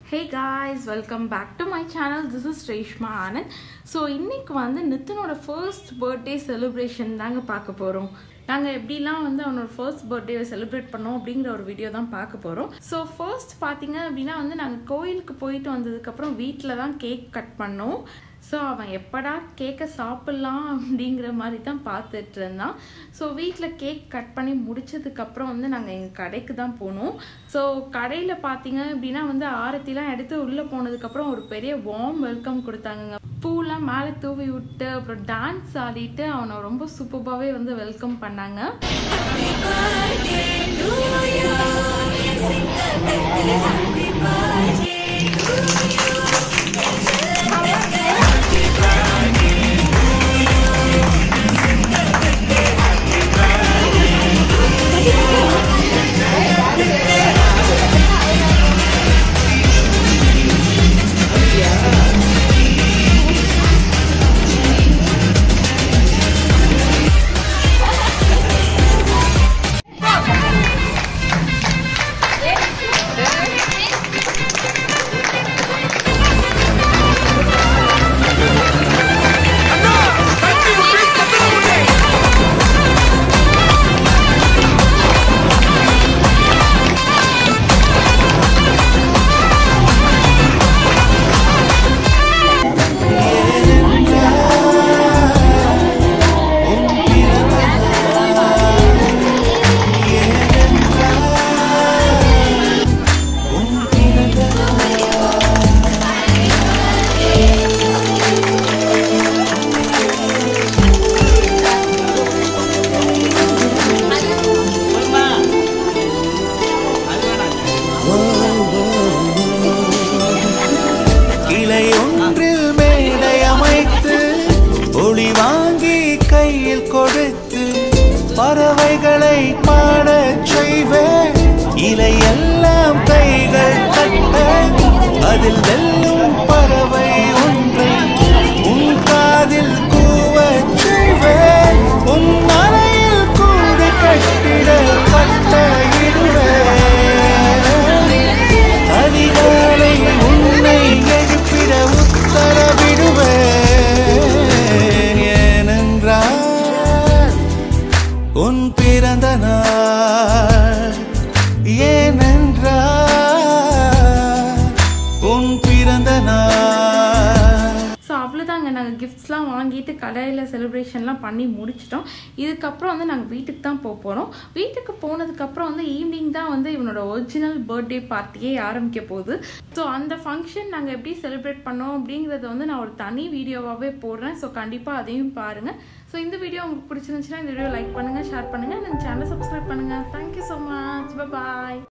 hey guys welcome back to my channel this is Reshma Anand so இன்னைக்கு வந்து நித்தினோட first birthday celebration தாங்க பார்க்க போகிறோம் நாங்கள் எப்படிலாம் வந்து அவனோட ஃபர்ஸ்ட் பர்த்டேவை செலிப்ரேட் பண்ணோம் அப்படிங்கிற ஒரு வீடியோ தான் பார்க்க போகிறோம் ஸோ ஃபர்ஸ்ட் பார்த்தீங்க அப்படின்னா வந்து நாங்கள் கோயிலுக்கு போயிட்டு வந்ததுக்கப்புறம் வீட்டில் தான் கேக் கட் பண்ணோம் ஸோ அவன் எப்படா கேக்கை சாப்பிட்லாம் அப்படிங்கிற மாதிரி தான் பார்த்துட்டு இருந்தான் ஸோ வீட்டில் கேக் கட் பண்ணி முடிச்சதுக்கப்புறம் வந்து நாங்கள் எங்கள் கடைக்கு தான் போனோம் ஸோ கடையில் பார்த்தீங்க அப்படின்னா வந்து ஆரத்திலாம் எடுத்து உள்ளே போனதுக்கப்புறம் ஒரு பெரிய வார்ம் வெல்கம் கொடுத்தாங்கங்க பூலாம் மேலே தூவி விட்டு அப்புறம் டான்ஸ் ஆடிட்டு அவனை ரொம்ப சூப்பராகவே வந்து வெல்கம் பண்ணாங்க கிளை ஒன்றில் மேடை அமைத்து ஒளி வாங்கி கையில் கொடுத்து பறவைகளை பாடச் செய்வேன் இலையெல்லாம் கைகள் கட்ட அதில் வெல்லும் பறவை ஒன்றை உன் காதில் கூவச் செய்வேன் உன் அறையில் கூடு கட்டிட கட்டளையிடுவேன் அதிகாலை உன்னை எழுப்பிட உத்தரவிடுவேன் ஏனென்றால் உன் பிறந்த நாள் ஏனென்றால் உன் பிறந்த நாள் ஸோ அவ்வளோதாங்க நாங்கள் கிஃப்ட்ஸ்லாம் வாங்கிட்டு கடையில் செலிப்ரேஷன்லாம் பண்ணி முடிச்சிட்டோம் இதுக்கப்புறம் வந்து நாங்கள் வீட்டுக்கு தான் போக போகிறோம் வீட்டுக்கு போனதுக்கப்புறம் வந்து ஈவினிங் தான் வந்து இவனோட ஒரிஜினல் பர்த்டே பார்ட்டியே ஆரம்பிக்க போகுது ஸோ அந்த ஃபங்க்ஷன் நாங்கள் எப்படி செலிப்ரேட் பண்ணோம் அப்படிங்கிறத வந்து நான் ஒரு தனி வீடியோவாகவே போடுறேன் ஸோ கண்டிப்பாக அதையும் பாருங்கள் ஸோ இந்த வீடியோ உங்களுக்கு பிடிச்சிருந்துச்சுன்னா இந்த வீடியோ லைக் பண்ணுங்கள் ஷேர் பண்ணுங்கள் நம்ம சேனலை சப்ஸ்கிரைப் பண்ணுங்கள் தேங்க்யூ ஸோ மச் பாய்